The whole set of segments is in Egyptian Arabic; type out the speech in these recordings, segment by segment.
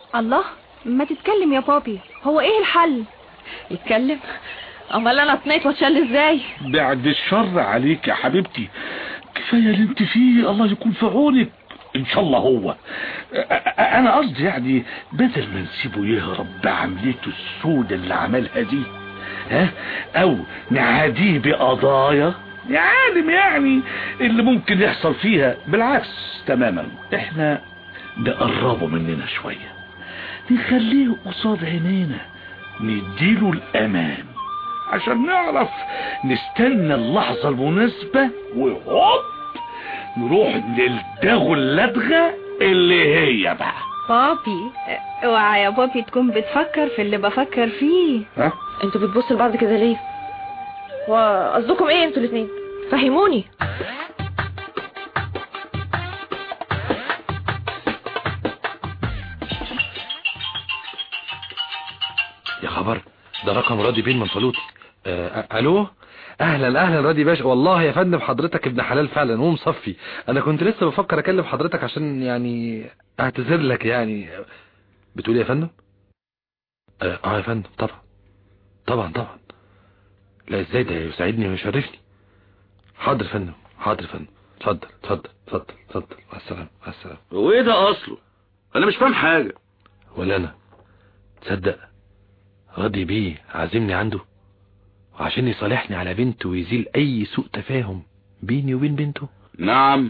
الله ما تتكلم يا بابي هو ايه الحل يتكلم امال انا اطنيت واتشل ازاي بعد الشر عليك يا حبيبتي كفاية اللي انت فيه الله يكون في عونك ان شاء الله هو أ- أ- انا قصدي يعني بدل ما نسيبه يهرب بعملته السودة اللي عملها دي ها او نعاديه بقضايا عالم يعني اللي ممكن يحصل فيها بالعكس تماما احنا نقربه مننا شوية نخليه قصاد عينينا نديله الامان عشان نعرف نستنى اللحظة المناسبة وهوب نروح نلدغه اللدغة اللي هي بقى بابي اوعى يا بابي تكون بتفكر في اللي بفكر فيه ها انتوا بتبصوا لبعض كده ليه وقصدكم ايه انتوا الاثنين فهموني يا خبر ده رقم راضي بين منفلوطي آه الو اهلا اهلا راضي باشا والله يا فندم حضرتك ابن حلال فعلا ومصفي انا كنت لسه بفكر اكلم حضرتك عشان يعني اعتذر لك يعني بتقول إيه يا فندم اه آه يا فندم طبعا طبعا طبعا لا ازاي ده يسعدني ويشرفني حاضر يا فندم حاضر يا فندم اتفضل اتفضل اتفضل اتفضل مع السلامه مع السلامه هو ايه ده اصله انا مش فاهم حاجة ولا انا تصدق راضي بيه عازمني عنده وعشان يصالحني على بنته ويزيل اي سوء تفاهم بيني وبين بنته نعم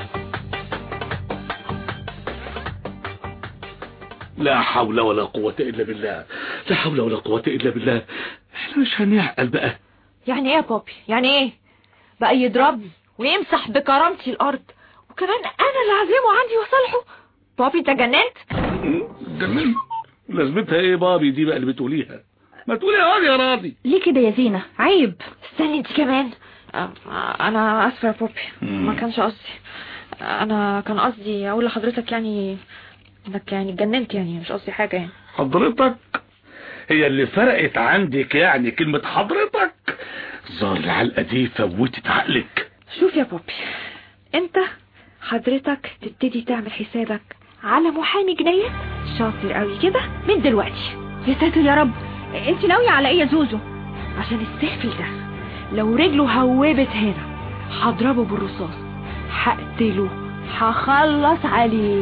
لا حول ولا قوة الا بالله لا حول ولا قوة الا بالله احنا مش هنعقل بقى يعني ايه يا بابي يعني ايه بقى يضربني ويمسح بكرامتي الارض وكمان انا اللي اعزمه عندي واصالحه بابي انت جننت جميل لازمتها ايه بابي دي بقى اللي بتقوليها ما تقولي يا راضي يا راضي ليه كده يا زينة عيب استني انت كمان آه، انا اسفه يا بابي ما كانش قصدي انا كان قصدي اقول لحضرتك يعني انك يعني اتجننت يعني مش قصدي حاجه يعني حضرتك هي اللي فرقت عندك يعني كلمة حضرتك ظهر العلقة دي فوتت عقلك شوف يا بابي انت حضرتك تبتدي تعمل حسابك على محامي جنايات شاطر قوي كده من دلوقتي يا ساتر يا رب انت ناوية على ايه يا زوزو عشان السافل ده لو رجله هوبت هنا هضربه بالرصاص هقتله هخلص عليه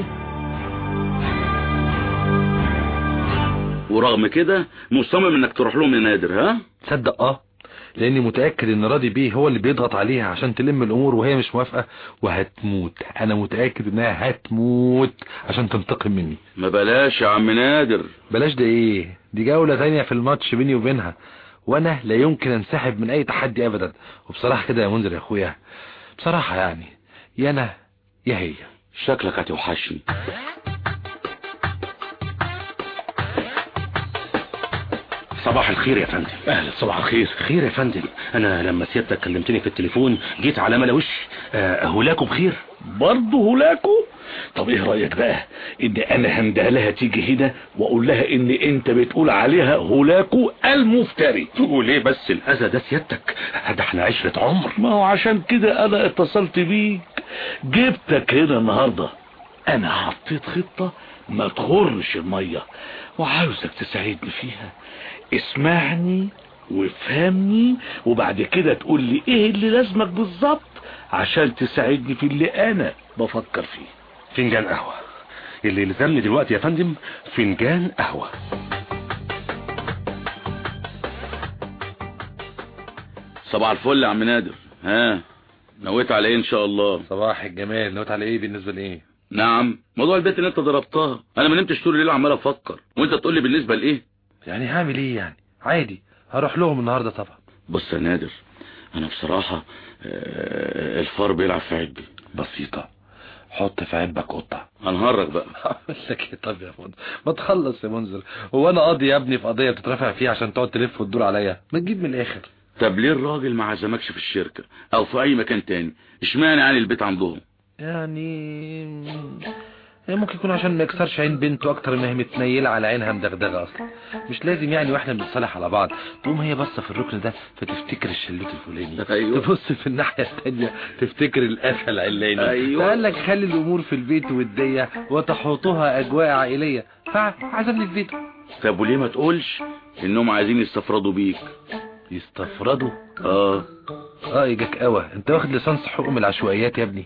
ورغم كده مصمم انك تروح لهم يا نادر ها تصدق اه لاني متأكد ان راضي بيه هو اللي بيضغط عليها عشان تلم الامور وهي مش موافقة وهتموت انا متأكد انها هتموت عشان تنتقم مني ما بلاش يا عم نادر بلاش ده ايه دي جولة تانية في الماتش بيني وبينها وانا لا يمكن انسحب من اي تحدي ابدا وبصراحة كده يا منذر يا اخويا بصراحة يعني يا انا يا هي شكلك هتوحشني صباح الخير يا فندم اهلا صباح الخير خير يا فندم انا لما سيادتك كلمتني في التليفون جيت على ملا وش آه هولاكوا بخير برضه هلاكو طب ايه رأيك بقى ان انا هندهلها تيجي هنا واقول لها ان انت بتقول عليها هلاكو المفتري وليه بس الاذى ده سيادتك ده احنا عشرة عمر ما هو عشان كده انا اتصلت بيك جبتك هنا النهاردة انا حطيت خطة ما تغرش المية وعاوزك تساعدني فيها اسمعني وافهمني وبعد كده تقول لي ايه اللي لازمك بالظبط عشان تساعدني في اللي انا بفكر فيه فنجان قهوة اللي يلزمني دلوقتي يا فندم فنجان قهوة صباح الفل يا عم نادر ها نويت على ايه ان شاء الله صباح الجمال نوت على ايه بالنسبة لايه نعم موضوع البيت اللي انت ضربتها انا ما نمتش طول الليل عمال افكر وانت تقول لي بالنسبه لايه يعني هعمل ايه يعني عادي هروح لهم النهاردة طبعا بص يا نادر انا بصراحه آه، الفار بيلعب في عبي بسيطة حط في عبك قطة هنهرج بقى اعمل لك ايه طب يا منذر ما تخلص يا منذر هو انا قاضي يا ابني في قضية بتترافع فيها عشان تقعد تلف وتدور عليا ما تجيب من الاخر طب ليه الراجل ما عزمكش في الشركه او في اي مكان تاني اشمعنى يعني البيت عندهم يعني هي ممكن يكون عشان ما يكسرش عين بنته اكتر ما هي متنيله على عينها مدغدغه اصلا مش لازم يعني واحنا بنتصالح على بعض تقوم هي باصه في الركن ده فتفتكر الشلوت الفلاني أيوة. تبص في الناحيه الثانيه تفتكر القفا العلاني أيوة. قال لك خلي الامور في البيت وديه وتحوطها اجواء عائليه فعزمني في بيته طب وليه ما تقولش انهم عايزين يستفردوا بيك يستفردوا اه اه يجاك قوي انت واخد لسانس حقوق من العشوائيات يا ابني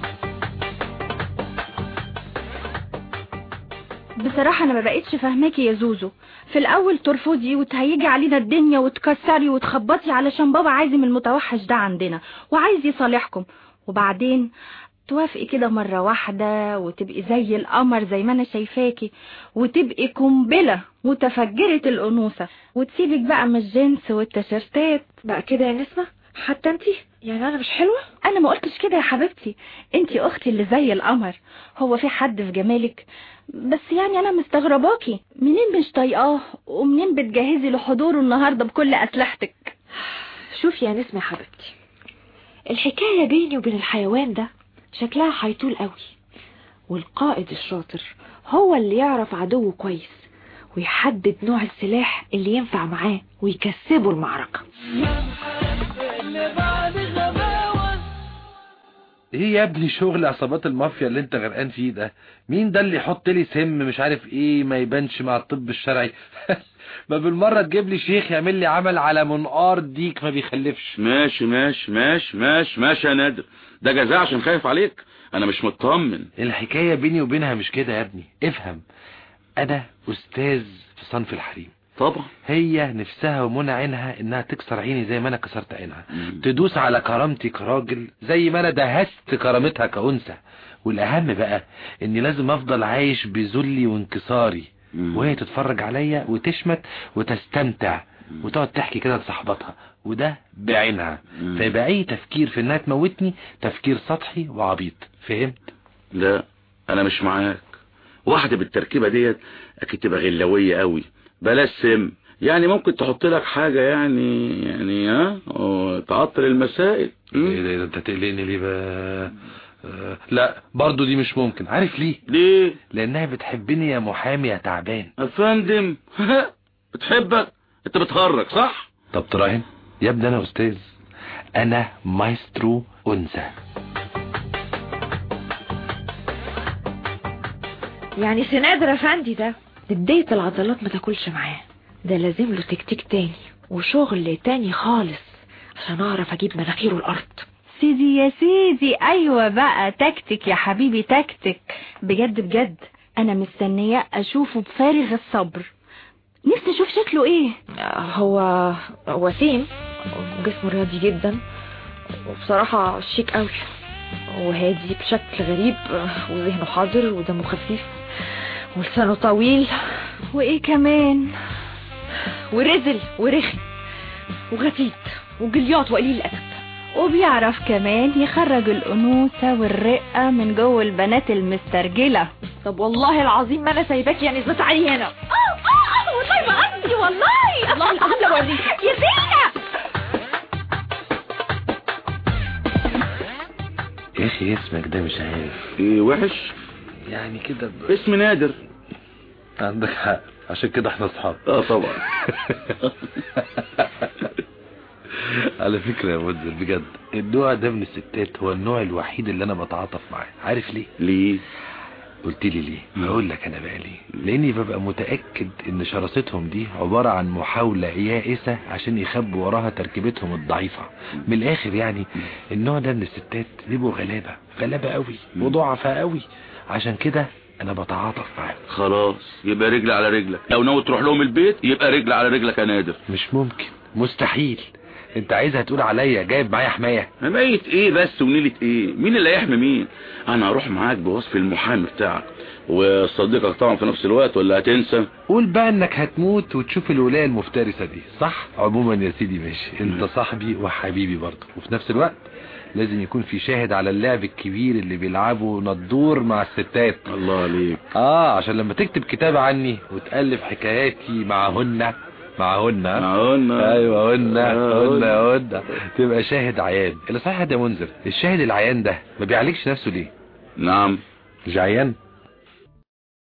بصراحة أنا ما بقيتش فاهماكي يا زوزو في الأول ترفضي وتهيجي علينا الدنيا وتكسري وتخبطي علشان بابا عازم المتوحش ده عندنا وعايز يصالحكم وبعدين توافقي كده مرة واحدة وتبقي زي القمر زي ما أنا شايفاكي وتبقي قنبلة متفجرة الأنوثة وتسيبك بقى من الجنس والتيشيرتات بقى كده يا نسمة حتى انتي يعني انا مش حلوة انا ما قلتش كده يا حبيبتي انتي اختي اللي زي القمر هو في حد في جمالك بس يعني انا مستغرباكي منين مش طايقاه ومنين بتجهزي لحضوره النهارده بكل اسلحتك شوفي يا نسمة يا حبيبتي الحكاية بيني وبين الحيوان ده شكلها هيطول قوي والقائد الشاطر هو اللي يعرف عدوه كويس ويحدد نوع السلاح اللي ينفع معاه ويكسبه المعركة ايه يا ابني شغل عصابات المافيا اللي انت غرقان فيه ده مين ده اللي يحط لي سم مش عارف ايه ما يبانش مع الطب الشرعي ما بالمرة تجيب لي شيخ يعمل لي عمل على منقار ديك ما بيخلفش ماشي ماشي ماشي ماشي ماشي يا نادر ده جزاء عشان خايف عليك انا مش مطمن الحكاية بيني وبينها مش كده يا ابني افهم انا استاذ في صنف الحريم طبعا هي نفسها ومنى عينها انها تكسر عيني زي ما انا كسرت عينها مم. تدوس على كرامتي كراجل زي ما انا دهست كرامتها كأنثى والاهم بقى اني لازم افضل عايش بذلي وانكساري مم. وهي تتفرج عليا وتشمت وتستمتع وتقعد تحكي كده لصاحباتها وده بعينها مم. فيبقى اي تفكير في انها تموتني تفكير سطحي وعبيط فهمت لا انا مش معاك واحدة بالتركيبة ديت اكيد تبقى غلوية قوي بلاش سم يعني ممكن تحط لك حاجة يعني يعني ها أو تعطل المسائل مم. ايه ده- ده انت تقلقني ليه بقى آه، لا برضو دي مش ممكن عارف ليه ليه لانها بتحبني يا محامي يا تعبان يا فندم بتحبك انت بتهرج صح طب تراهن يا ابني انا استاذ انا مايسترو انثى يعني سنادر افندي ده بداية العضلات ما تاكلش معاه ده لازم له تكتيك تاني وشغل تاني خالص عشان اعرف اجيب مناخيره الارض سيدي يا سيدي ايوه بقى تكتك يا حبيبي تكتك بجد بجد انا مستنية اشوفه بفارغ الصبر نفسي اشوف شكله ايه هو وسيم جسمه رياضي جدا وبصراحة شيك قوي وهادي بشكل غريب وذهنه حاضر ودمه خفيف ولسانه طويل وايه كمان ورزل ورخي وغتيت وجليات وقليل الادب وبيعرف كمان يخرج الأنوثة والرقة من جوه البنات المسترجلة طب والله العظيم ما انا سايباك يعني اثبت علي هنا اه اه والله ما قصدي والله والله العظيم لا اوريك يا زينة يا اخي اسمك ده مش عارف ايه وحش يعني كده ب... اسم نادر عندك حق عشان كده احنا اصحاب اه طبعا على فكرة يا منزل بجد النوع ده من الستات هو النوع الوحيد اللي انا بتعاطف معاه عارف ليه ليه قلت لي ليه هقول لك انا بقى ليه لاني ببقى متاكد ان شراستهم دي عباره عن محاوله يائسه عشان يخبوا وراها تركيبتهم الضعيفه من الاخر يعني النوع ده من الستات بيبقوا غلابه غلابه قوي وضعفاء قوي عشان كده انا بتعاطف معاهم خلاص يبقى رجل على رجلك لو ناوي تروح لهم البيت يبقى رجل على رجلك يا نادر مش ممكن مستحيل انت عايزها تقول عليا جايب معايا حمايه ميت ايه بس ونيلة ايه مين اللي هيحمي مين انا هروح معاك بوصف المحامي بتاعك وصديقك طبعا في نفس الوقت ولا هتنسى قول بقى انك هتموت وتشوف الولايه المفترسه دي صح عموما يا سيدي ماشي انت صاحبي وحبيبي برضه وفي نفس الوقت لازم يكون في شاهد على اللعب الكبير اللي بيلعبه ندور مع الستات الله عليك اه عشان لما تكتب كتاب عني وتألف حكاياتي معهن معهن معهن. ايوه هن آه، هن هن تبقى شاهد عيان اللي صحيح ده منذر الشاهد العيان ده ما بيعالجش نفسه ليه نعم مش عيان